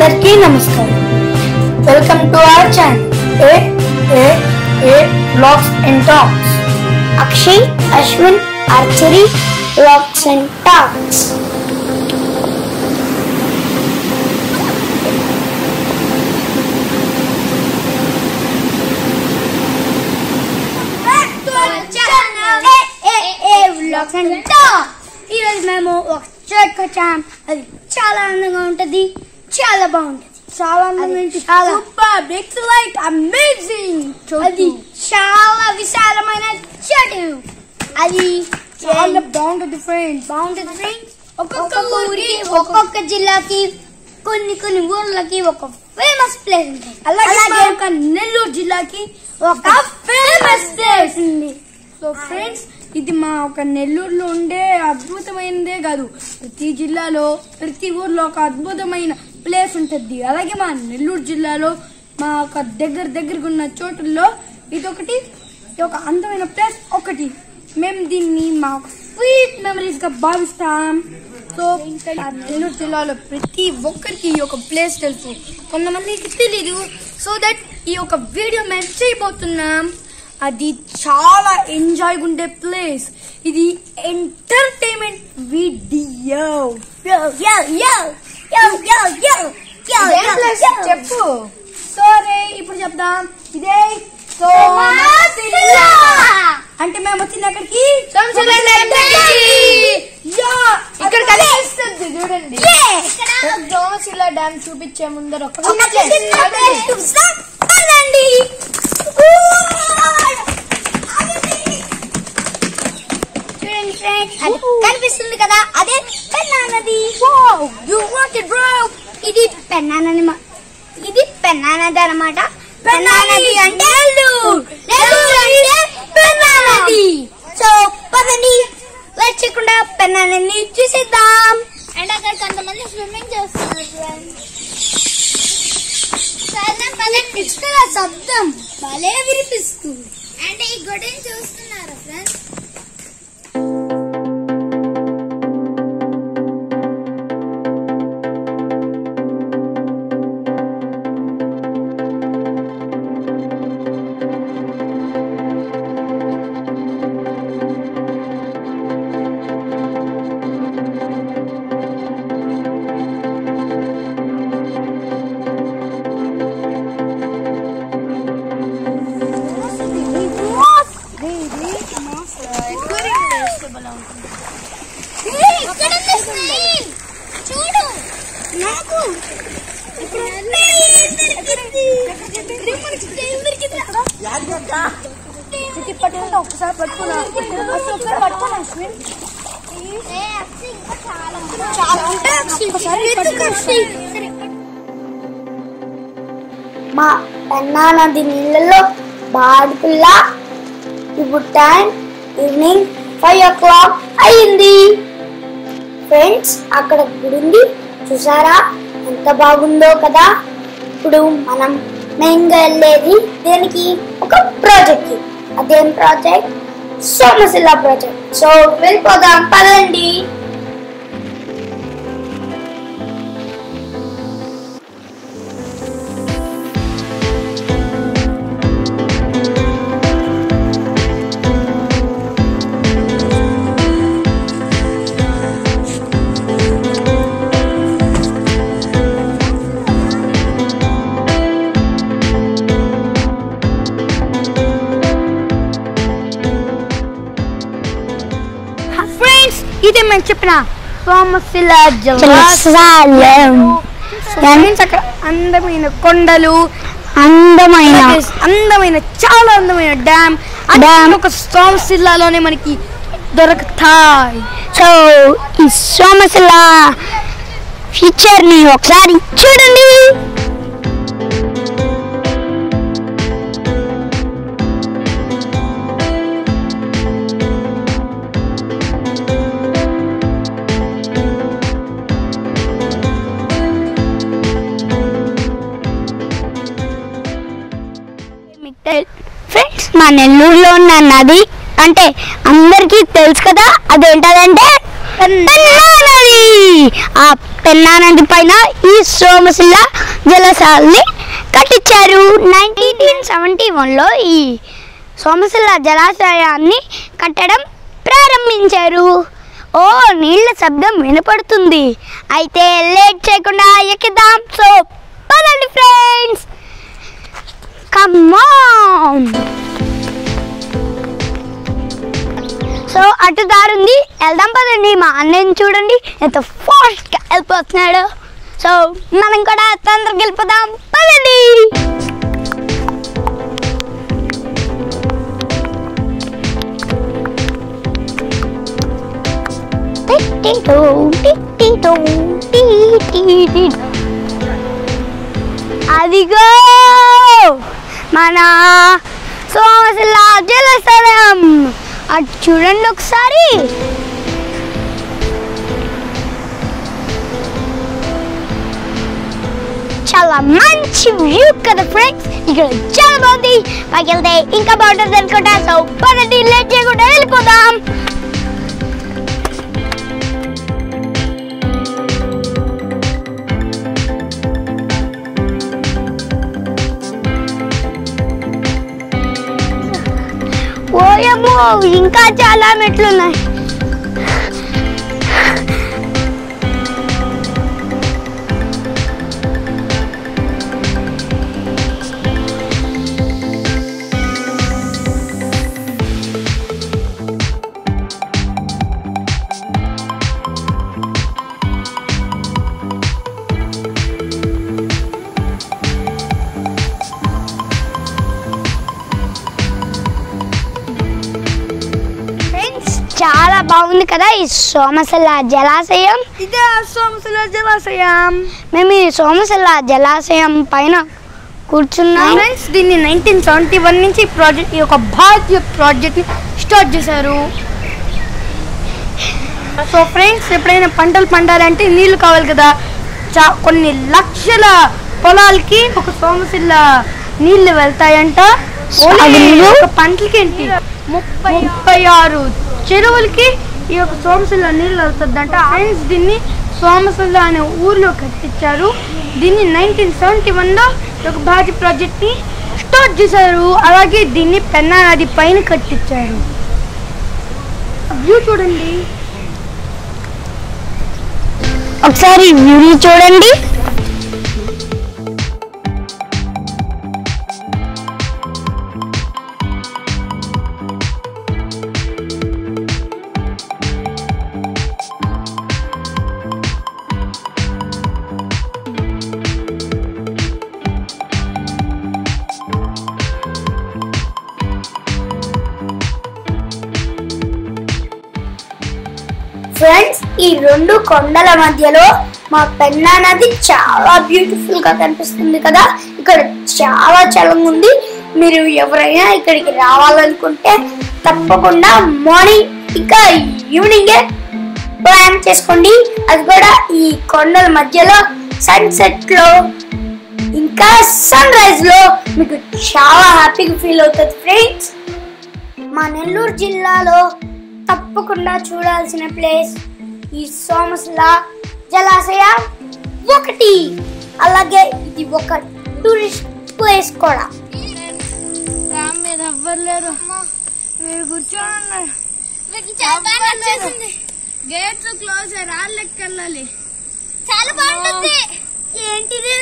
అందరికీ నమస్కారం welcome to our channel A A A blogs and talks Akshay Ashwin archery blogs and talks ఈరోజు మేము ఒక చోటుకి వచ్చాం అది చాలా అందంగా ఉంటది చాలా బాగుంటది చాలా అందంగా చాలా సూపర్ ఎక్సలెంట్ అమేజింగ్ అది చాలా విశాలమైన చెడు అది చాలా బాగుంటుంది ఫ్రెండ్స్ బాగుంటుంది ఫ్రెండ్స్ ఒక్కొక్క ఊరికి ఒక్కొక్క జిల్లాకి కొన్ని కొన్ని ఊర్లకి ఒక ఫేమస్ ప్లేస్ ఉంటుంది అలాగే మా యొక్క నెల్లూరు జిల్లాకి ఒక ఫేమస్ ప్లేస్ ఉంది సో ఫ్రెండ్స్ ఇది మా ఒక నెల్లూరులో ఉండే అద్భుతమైనదే కాదు ప్రతి జిల్లాలో ప్రతి ఊర్లో ఒక అద్భుతమైన ప్లేస్ ఉంటుంది అలాగే మా నెల్లూరు జిల్లాలో మా ఒక దగ్గర దగ్గరకు ఉన్న చోటుల్లో ఇది ఒకటి ఇది ఒక అందమైన ప్లేస్ ఒకటి మేము దీన్ని మా స్వీట్ మెమరీస్ గా భావిస్తాం సో ఆ నెల్లూరు జిల్లాలో ప్రతి ఒక్కరికి ఈ యొక్క ప్లేస్ తెలుసు కొంతమందికి తెలీదు సో దట్ ఈ యొక్క వీడియో మేము చేయబోతున్నాం అది చాలా ఎంజాయ్ ఉండే ప్లేస్ ఇది ఎంటర్టైన్మెంట్ వీడియో చెప్పు సరే ఇప్పుడు చెప్దాం ఇదే సోమశిల. అంటే మేము వచ్చింది అక్కడికి యా, ఇక్కడ అది కనిపిస్తుంది చూడండి దోమశిల డ్యామ్ చూపించే ముందర ఒక ఒక చిన్న place. పదండి. చూడండి ఫ్రెండ్స్ అది కనిపిస్తుంది కదా అదే పెన్నా నది యు వాంట్ ఇట్ బ్రో ఇది పెన్నా నది మా- ఇది పెన్నా నది అనమాట పెన్నా నది అంటే నెల్లూరు నెల్లూరు అంటే పెన్నా నది సో పదండి లేట్ చేయకుండా పెన్నా నదిని చూసేద్దాం అండ్ అక్కడ కొంతమంది స్విమ్మింగ్ చేస్తున్నారు ఇక్కడ శబ్దం భలే వినిపిస్తుంది అంటే ఈ గొడవని చూస్తున్నారా ఫ్రెండ్స్ ఇక్కడ ఉంది స్నేహిల్. చూడు నాకు ఇక్కడ స్నేహిల్ దొరికింది. మనకి స్నేహిల్ దొరికిందిరా. ఇది పట్టుకుంటా ఒకసారి పట్టుకున్నా అసలు ఒకసారి పట్టుకున్నా అశ్విన్ ఏ, అక్షయ్, ఇంకా చాలా ఉంది. చాలా ఉంటాయి అక్షయ్. ఒకసారి ఎందుకు పట్టుకో. అక్షయ్? మా పెన్నా నది నీళ్ళలో బాడుకుల్లా ఇప్పుడు time evening five o'clock అయింది ఫ్రెండ్స్ అక్కడ గుడి ఉంది చూసారా ఎంత బాగుందో కదా ఇప్పుడు మనం మెయిన్గా వెళ్ళేది దేనికి ఒక ప్రాజెక్ట్ కి అదేం ప్రాజెక్ట్ సోమశిల ప్రాజెక్ట్ సో వెళ్ళిపోదాం పదండి ఫ్రెండ్స్ ఇదే మేము చెప్పిన సోమశిల జలాశయం. ఫ్రెండ్స్ అక్కడ అందమైన కొండలు అందమైన అలాగే అందమైన చాలా అందమైన డ్యామ్ డ్యామ్ ఒక సోమశిలలోనే మనకి దొరుకుతాయి సో ఈ సోమశిల ఫీచర్ ని ఒకసారి చూడండి ఫ్రెండ్స్ మా నెల్లూరులో ఉన్న నది అంటే అందరికీ తెలుసు కదా అదేంటదంటే పెన్నా నది ఆ పెన్నా నది పైన ఈ సోమశిల జలశాలని కట్టించారు నైన్టీన్ సెవెంటీ వన్లో ఈ సోమశిల జలాశయాన్ని కట్టడం ప్రారంభించారు ఓ నీళ్ళ శబ్దం వినపడుతుంది అయితే లేట్ చేయకుండా ఎక్కిద్దాం సో పదండి ఫ్రెండ్స్ కమ్మాన్ సో అటు దారుంది వెళ్దాం పదండి మా అన్నయ్యని చూడండి ఎంత ఫాస్ట్గా వెళ్ళిపోతున్నాడు సో మనం కూడా తొందరగా వెళ్ళిపోదాం పదండి టిట్టిటో, టిట్టిటో, టిటిటి. అదిగో మన సోమశిల జలస్థలం అటు చూడండి ఒకసారి చాలా మంచి వ్యూ కదా ఫ్రెండ్స్ ఇక్కడ చాలా బాగుంది మాకు వెళ్తే ఇంకా బాగుంటుంది అనుకుంటా సో పదండి లేట్ చేయకుండా వెళ్ళిపోదాం ఓయమ్మో ఇంకా చాలా మెట్లున్నాయి ఫ్రెండ్స్ చాలా బాగుంది కదా ఈ సోమశిల జలాశయం ఇదే ఆ సోమశిల జలాశయం మేము ఈ సోమశిల జలాశయం పైన కూర్చున్నాం ఫ్రెండ్స్ దీన్ని నైన్టీన్ సెవెంటీ వన్ నుంచి ఈ ప్రాజెక్ట్ ఈ యొక్క భారతీయ ప్రాజెక్ట్ ని స్టార్ట్ చేశారు సో ఫ్రెండ్స్ ఎప్పుడైనా పంటలు పండాలంటే నీళ్లు కావాలి కదా చా కొన్ని లక్షల పొలాలకి ఒక సోమశిల నీళ్లు వెళ్తాయంట ఓన్లీ సాగునీరు? ఒక పంటలకి ఏంటి ముప్పై ముప్పై ఆరు చెరువులకి ఈ యొక్క సోమశిల నీళ్ళు వెళ్తుందంట ఫ్రెండ్స్ దీన్ని సోమశిల అనే ఊర్లో కట్టించారు దీన్ని నైన్టీన్ సెవెంటీ వన్లో ఒక భారతీయ ప్రాజెక్ట్ని స్టార్ట్ చేశారు అలాగే దీన్ని పెన్నా నది పైన కట్టించారు వ్యూ చూడండి ఒకసారి వ్యూని చూడండి ఫ్రెండ్స్ ఈ రెండు కొండల మధ్యలో మా పెన్నా నది చాలా బ్యూటిఫుల్ గా కనిపిస్తుంది కదా ఇక్కడ చాలా చలంగా ఉంది మీరు ఎవరైనా ఇక్కడికి రావాలనుకుంటే తప్పకుండా మార్నింగ్ ఇంకా ఈవినింగే ప్లాన్ చేసుకోండి అది కూడా ఈ కొండల మధ్యలో సన్సెట్ లో ఇంకా సన్ రైజ్ లో మీకు చాలా హ్యాపీగా ఫీల్ అవుతుంది ఫ్రెండ్స్ మా నెల్లూరు జిల్లాలో తప్పకుండా చూడాల్సిన ప్లేస్ ఈ సోమశిల జలాశయం ఒకటి అలాగే ఇది ఒక టూరిస్ట్ ప్లేస్ కూడా రామ్ మీద ఎవ్వరు లేరు మీరు కూర్చోండి గేట్లు క్లోజ్ రాళ్ళు ఎక్కెళ్ళాలి చాలా బాగుంటుంది ఏంటిది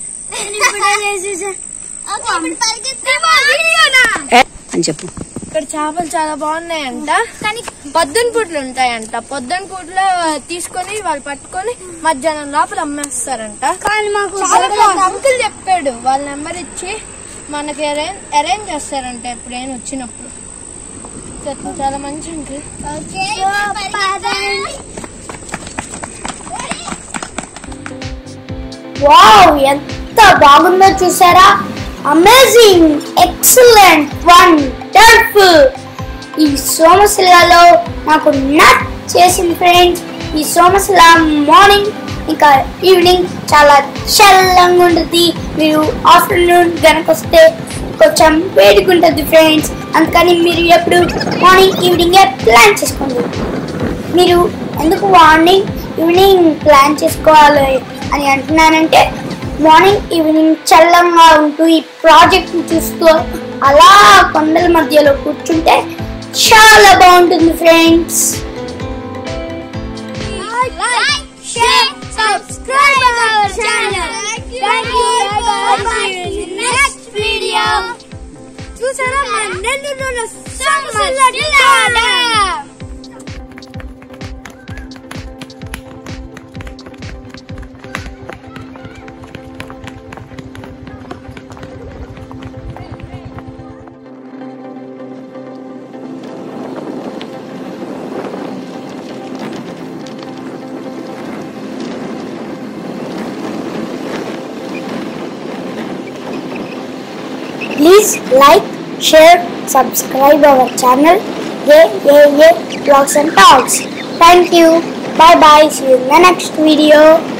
అని చెప్పు ఇక్కడ చేపలు చాలా బాగున్నాయంట కానీ పొద్దున పూటలు ఉంటాయంట పొద్దున పూటలో తీసుకొని వాళ్ళు పట్టుకొని మధ్యాహ్నం లోపల అమ్మేస్తారంట కానీ మాకు చాలా బాగుంది అంకుల్ చెప్పాడు వాళ్ళ నెంబర్ ఇచ్చి మనకి అరేంజ్ అరేంజ్ చేస్తారంట ఎప్పుడైనా వచ్చినప్పుడు చెత్త చాలా మంచి అంకుల్ వావ్ ఎంత బాగుందో చూసారా అమేజింగ్ ఎక్సలెంట్ వండర్ఫుల్ ఈ సోమశిలలో నాకు నట్ చేసింది ఫ్రెండ్స్ ఈ సోమశిల మార్నింగ్ ఇంకా ఈవినింగ్ చాలా చల్లంగా ఉంటుంది మీరు ఆఫ్టర్నూన్ కనుక వస్తే కొంచెం వేడిగా ఉంటుంది ఫ్రెండ్స్ అందుకని మీరు ఎప్పుడు మార్నింగ్ ఈవినింగే ప్లాన్ చేసుకోండి మీరు ఎందుకు మార్నింగ్ ఈవినింగ్ ప్లాన్ చేసుకోవాలి అని అంటున్నానంటే మార్నింగ్ ఈవినింగ్ చల్లంగా ఉంటూ ఈ ప్రాజెక్ట్ చూస్తూ అలా కొండల మధ్యలో కూర్చుంటే చాలా బాగుంటుంది friends Like, share, subscribe our channel. Thank you. Bye bye. Next video. చూసారా మన నెల్లూరులో summer Please like, share, subscribe our channel AAA Vlogs and Talks. Thank you. Bye bye. See you in the next video.